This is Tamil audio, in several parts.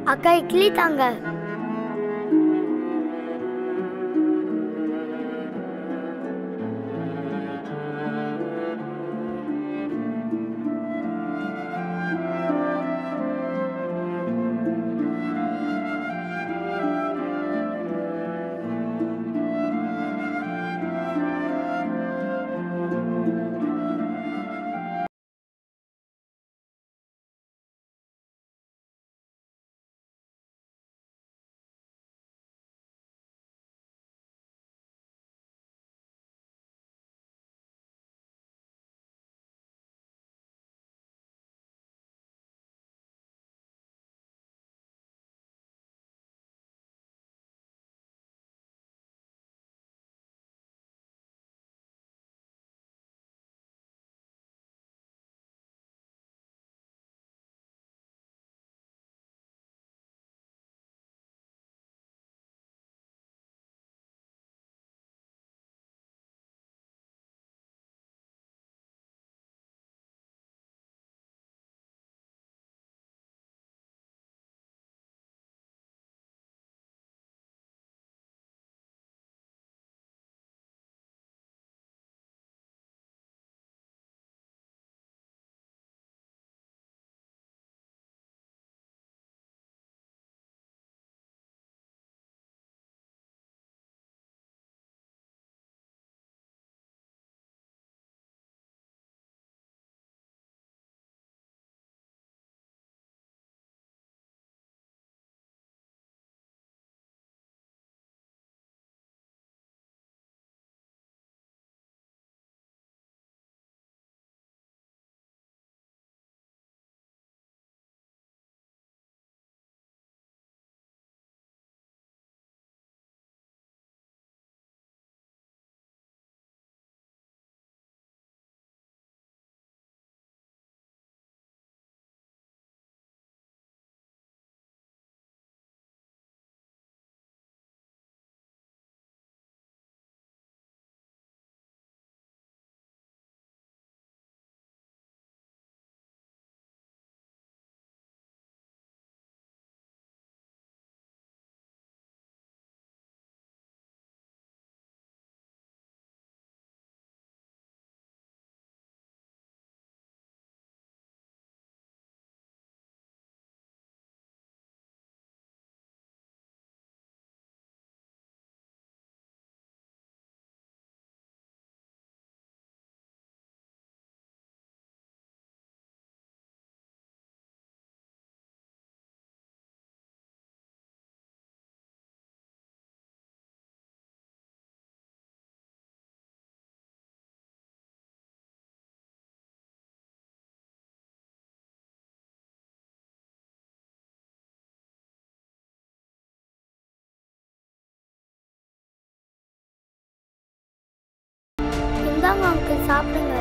அக்கா இட்லி தாங்க இந்தாங்க அங்கிள் சாப்பிடுங்க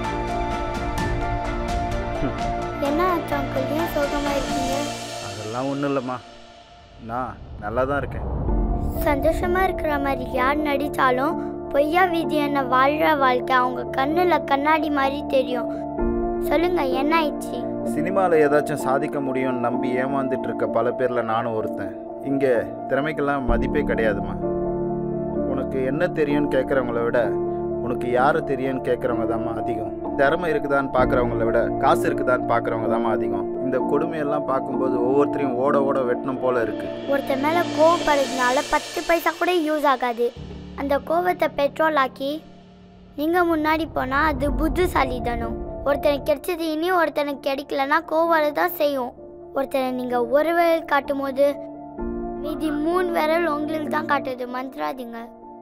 என்ன ஆச்சு அங்கிள் ஏன் சோகமா இருக்கீங்க அதெல்லாம் ஒன்றும் இல்லைம்மா நான் நல்லா தான் இருக்கேன் சந்தோஷமா இருக்கிற மாதிரி யார் நடித்தாலும் பொய்யா விதி என்ன வாழ்ற வாழ்க்கை அவங்க கண்ணுல கண்ணாடி மாதிரி தெரியும் சொல்லுங்க என்ன ஆயிடுச்சு சினிமாவில் ஏதாச்சும் சாதிக்க முடியும்னு நம்பி ஏமாந்துட்டு இருக்க பல பேரில் நானும் ஒருத்தன் இங்கே திறமைக்கெல்லாம் மதிப்பே கிடையாதும்மா உனக்கு என்ன தெரியும்னு கேட்குறவங்கள விட உனக்கு யாரை தெரியும்னு கேட்குறவங்க தாம்மா அதிகம் திறமை இருக்குதான்னு பார்க்குறவங்கள விட காசு இருக்குதான்னு பார்க்குறவங்க தாம்மா அதிகம் இந்த கொடுமையெல்லாம் பார்க்கும்போது ஒவ்வொருத்தரையும் ஓட ஓட வெட்டணும் போல இருக்கு ஒருத்தர் மேல கோவப்படுறதுனால பத்து பைசா கூட யூஸ் ஆகாது அந்த கோவத்தை பெட்ரோல் ஆக்கி நீங்க முன்னாடி போனா அது புத்திசாலி தானும் ஒருத்தனுக்கு கிடைச்சது இனி ஒருத்தனுக்கு கிடைக்கலன்னா கோவம் தான் செய்யும் ஒருத்தனை நீங்க ஒரு விரல் காட்டும் போது மீதி மூணு விரல் உங்களுக்கு தான் காட்டுது மந்திராதீங்க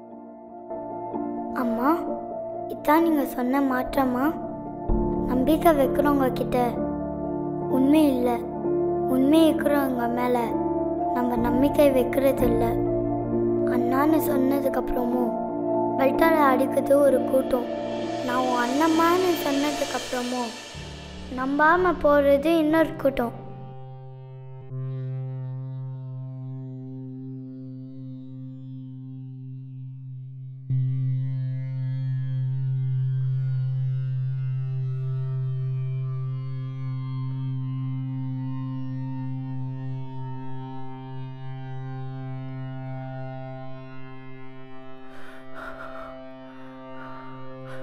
அம்மா இதான் நீங்க சொன்ன மாற்றமா நம்பிக்கை வைக்கிறவங்க கிட்ட உண்மை இல்லை உண்மை இருக்கிறவங்க மேல நம்ம நம்பிக்கை வைக்கிறது இல்லை அண்ணான்னு சொன்னதுக்கு அப்புறமும் பெல்ட்டால அடிக்கிறது ஒரு கூட்டம் நான் உன் அண்ணம்மான்னு சொன்னதுக்கு அப்புறமும் நம்பாம போறது இன்னொரு கூட்டம்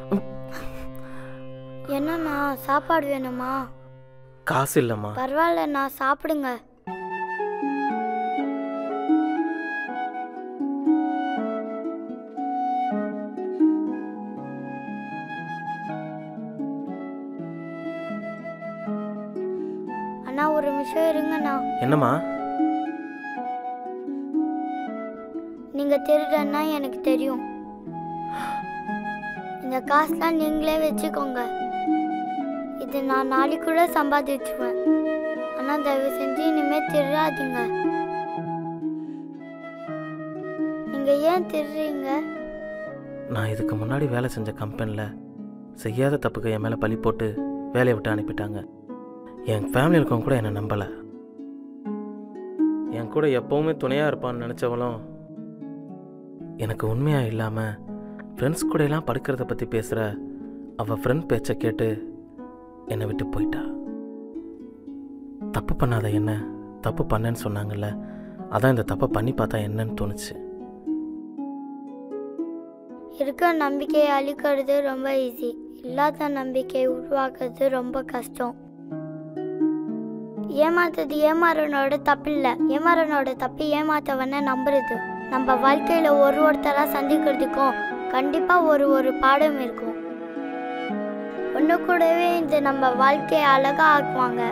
என்னண்ணா சாப்பாடு வேணுமா காசு இல்லைம்மா பரவாயில்லண்ணா சாப்பிடுங்க அண்ணா ஒரு நிமிஷம் இருங்கண்ணா என்னம்மா நீங்க திருடன்னா எனக்கு தெரியும் இந்த காசுலாம் நீங்களே வச்சுக்கோங்க இது நான் நாளைக்கு கூட சம்பாதிச்சுவேன் ஆனா தயவு செஞ்சு இனிமே திருடாதீங்க நீங்க ஏன் திருடுறீங்க நான் இதுக்கு முன்னாடி வேலை செஞ்ச கம்பெனியில் செய்யாத தப்புக்கு என் மேலே பழி போட்டு வேலையை விட்டு அனுப்பிட்டாங்க என் ஃபேமிலி இருக்கவங்க கூட என்னை நம்பலை என் கூட எப்போவுமே துணையாக இருப்பான்னு நினச்சவளும் எனக்கு உண்மையாக இல்லாமல் ஃப்ரெண்ட்ஸ் கூட எல்லாம் படுக்கிறத பற்றி பேசுகிற அவள் ஃப்ரெண்ட் பேச்சை கேட்டு என்னை விட்டு போயிட்டா தப்பு பண்ணாத என்ன தப்பு பண்ணேன்னு சொன்னாங்கல்ல அதான் இந்த தப்பை பண்ணி பார்த்தா என்னன்னு தோணுச்சு இருக்க நம்பிக்கையை அழிக்கிறது ரொம்ப ஈஸி இல்லாத நம்பிக்கையை உருவாக்குறது ரொம்ப கஷ்டம் ஏமாத்துறது ஏமாறனோட தப்பு இல்லை ஏமாறனோட தப்பு ஏமாத்தவன நம்புறது நம்ம வாழ்க்கையில ஒரு ஒருத்தரா சந்திக்கிறதுக்கும் கண்டிப்பா ஒரு ஒரு பாடம் இருக்கும் ஒன்று கூடவே இந்த நம்ம வாழ்க்கையை அழகா ஆக்குவாங்க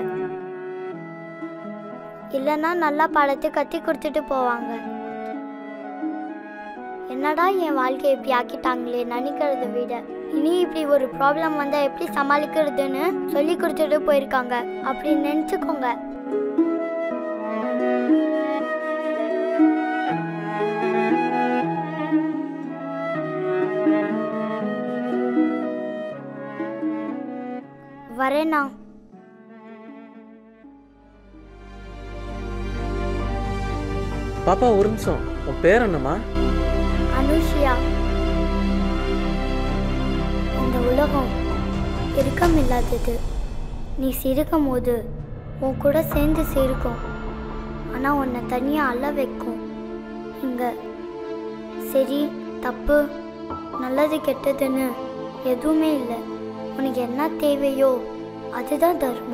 இல்லைன்னா நல்லா பாடத்தை கத்தி கொடுத்துட்டு போவாங்க என்னடா என் வாழ்க்கையை இப்படி ஆக்கிட்டாங்களே நினைக்கிறத விட இனி இப்படி ஒரு ப்ராப்ளம் வந்தா எப்படி சமாளிக்கிறதுன்னு சொல்லி கொடுத்துட்டு போயிருக்காங்க அப்படி நினச்சிக்கோங்க வரேண்ணா பாப்பா ஒரு நிமிஷம் உன் பேர் என்னம்மா அனுஷியா இந்த உலகம் இறுக்கம் இல்லாதது நீ சிரிக்கும் போது உன் கூட சேர்ந்து சிரிக்கும் ஆனால் உன்னை தனியாக அழ வைக்கும் இங்கே சரி தப்பு நல்லது கெட்டதுன்னு எதுவுமே இல்லை உனக்கு என்ன தேவையோ அதுதான் தரும்